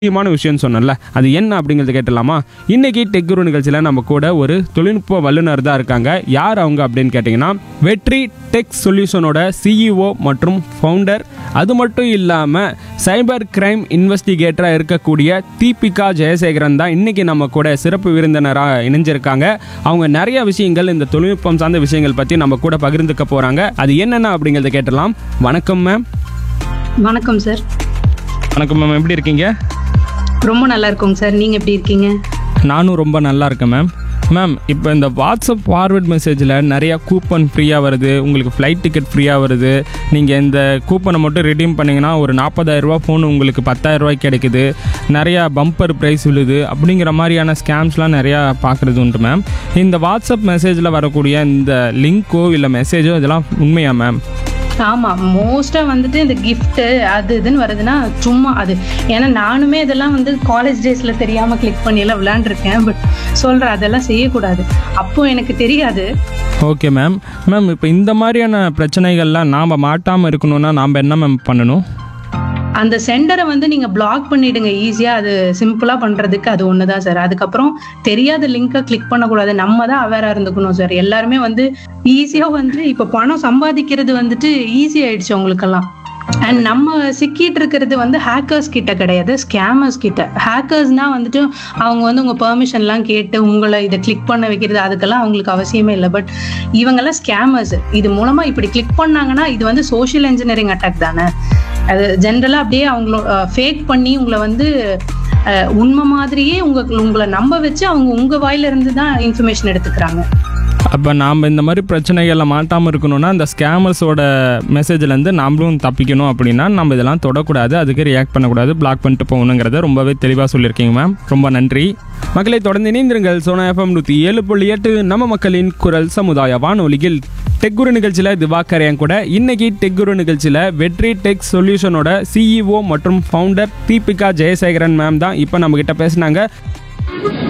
முக்கியமான விஷயம்னு சொன்னேன்ல அது என்ன அப்படிங்கிறத கேட்டலாமா இன்னைக்கு டெக் குரு நிகழ்ச்சியில் நம்ம கூட ஒரு தொழில்நுட்ப வல்லுநர் தான் இருக்காங்க யார் அவங்க அப்படின்னு கேட்டிங்கன்னா வெற்றி டெக் சொல்யூஷனோட சிஇஓ மற்றும் ஃபவுண்டர் அது மட்டும் இல்லாமல் சைபர் கிரைம் இன்வெஸ்டிகேட்டராக இருக்கக்கூடிய தீபிகா ஜெயசேகரன் தான் இன்னைக்கு நம்ம கூட சிறப்பு விருந்தினராக இணைஞ்சிருக்காங்க அவங்க நிறைய விஷயங்கள் இந்த தொழில்நுட்பம் சார்ந்த விஷயங்கள் பற்றி நம்ம கூட பகிர்ந்துக்க போகிறாங்க அது என்னென்ன அப்படிங்கிறத கேட்டலாம் வணக்கம் மேம் வணக்கம் சார் வணக்கம் மேம் எப்படி இருக்கீங்க ரொம்ப நல்லா இருக்கோங்க சார் நீங்க எப்படி இருக்கீங்க நானும் ரொம்ப நல்லா இருக்கேன் மேம் மேம் இப்போ இந்த வாட்ஸ்அப் ஃபார்வர்ட் மெசேஜில் நிறையா கூப்பன் ஃப்ரீயாக வருது உங்களுக்கு ஃப்ளைட் டிக்கெட் ஃப்ரீயாக வருது நீங்கள் இந்த கூப்பனை மட்டும் ரெடீம் பண்ணிங்கன்னா ஒரு நாற்பதாயிரரூபா ஃபோன் உங்களுக்கு பத்தாயிரரூபாய்க்கு கிடைக்குது நிறையா பம்பர் ப்ரைஸ் விழுது அப்படிங்கிற மாதிரியான ஸ்கேம்ஸ்லாம் நிறையா பார்க்குறது உண்டு மேம் இந்த வாட்ஸ்அப் மெசேஜில் வரக்கூடிய இந்த லிங்க்கோ இல்லை மெசேஜோ இதெல்லாம் உண்மையா மேம் ஆமா மோஸ்டா வந்துட்டு இந்த gift அது இதுன்னு வருதுன்னா சும்மா அது ஏன்னா நானுமே இதெல்லாம் வந்து காலேஜ் டேஸ்ல தெரியாம கிளிக் பண்ணி எல்லாம் விளையாண்டுருக்கேன் பட் சொல்றேன் அதெல்லாம் செய்யக்கூடாது அப்போ எனக்கு தெரியாது ஓகே மேம் மேம் இப்போ இந்த மாதிரியான பிரச்சனைகள்லாம் நாம் மாட்டாமல் இருக்கணும்னா நாம் என்ன மேம் பண்ணணும் அந்த சென்டரை வந்து நீங்க பிளாக் பண்ணிடுங்க ஈஸியா அது சிம்பிளா பண்றதுக்கு அது ஒண்ணுதான் சார் அதுக்கப்புறம் தெரியாத லிங்கை கிளிக் பண்ணக்கூடாது நம்ம தான் அவேரா இருந்துக்கணும் சார் எல்லாருமே வந்து ஈஸியா வந்து இப்ப பணம் சம்பாதிக்கிறது வந்துட்டு ஈஸி ஆயிடுச்சு உங்களுக்கெல்லாம் அண்ட் நம்ம சிக்கிட்டு இருக்கிறது வந்து ஹேக்கர்ஸ் கிட்ட கிடையாது ஸ்கேமர்ஸ் கிட்ட ஹேக்கர்ஸ்னா வந்துட்டு அவங்க வந்து உங்க பெர்மிஷன்லாம் கேட்டு உங்களை இதை கிளிக் பண்ண வைக்கிறது அதுக்கெல்லாம் அவங்களுக்கு அவசியமே இல்லை பட் இவங்கெல்லாம் ஸ்கேமர்ஸ் இது மூலமா இப்படி கிளிக் பண்ணாங்கன்னா இது வந்து சோஷியல் இன்ஜினியரிங் அட்டாக் தானே அது ஜென்ரலாக அப்படியே அவங்கள ஃபேக் பண்ணி உங்களை வந்து அஹ், உண்மை மாதிரியே உங்க உங்களை நம்ப வச்சு அவங்க உங்க வாயில இருந்து தான் இன்ஃபர்மேஷன் எடுத்துக்கிறாங்க அப்போ நாம் இந்த மாதிரி பிரச்சனைகளில் மாட்டாமல் இருக்கணும்னா இந்த ஸ்கேமர்ஸோட மெசேஜ்லேருந்து நாமளும் தப்பிக்கணும் அப்படின்னா நம்ம இதெல்லாம் தொடக்கூடாது அதுக்கு ரியாக்ட் பண்ணக்கூடாது பிளாக் பண்ணிட்டு போகணுங்கிறத ரொம்பவே தெளிவாக சொல்லியிருக்கீங்க மேம் ரொம்ப நன்றி மக்களை தொடர்ந்து இணைந்திருங்கள் சோனா எஃப்எம் நூற்றி ஏழு புள்ளி எட்டு நம்ம மக்களின் குரல் சமுதாய வானொலியில் டெக்குரு நிகழ்ச்சியில் திவாகர் என் கூட இன்னைக்கு டெக்குரு நிகழ்ச்சியில் வெற்றி டெக் சொல்யூஷனோட சிஇஓ மற்றும் ஃபவுண்டர் தீபிகா ஜெயசேகரன் மேம் தான் இப்போ நம்மக்கிட்ட பேசுனாங்க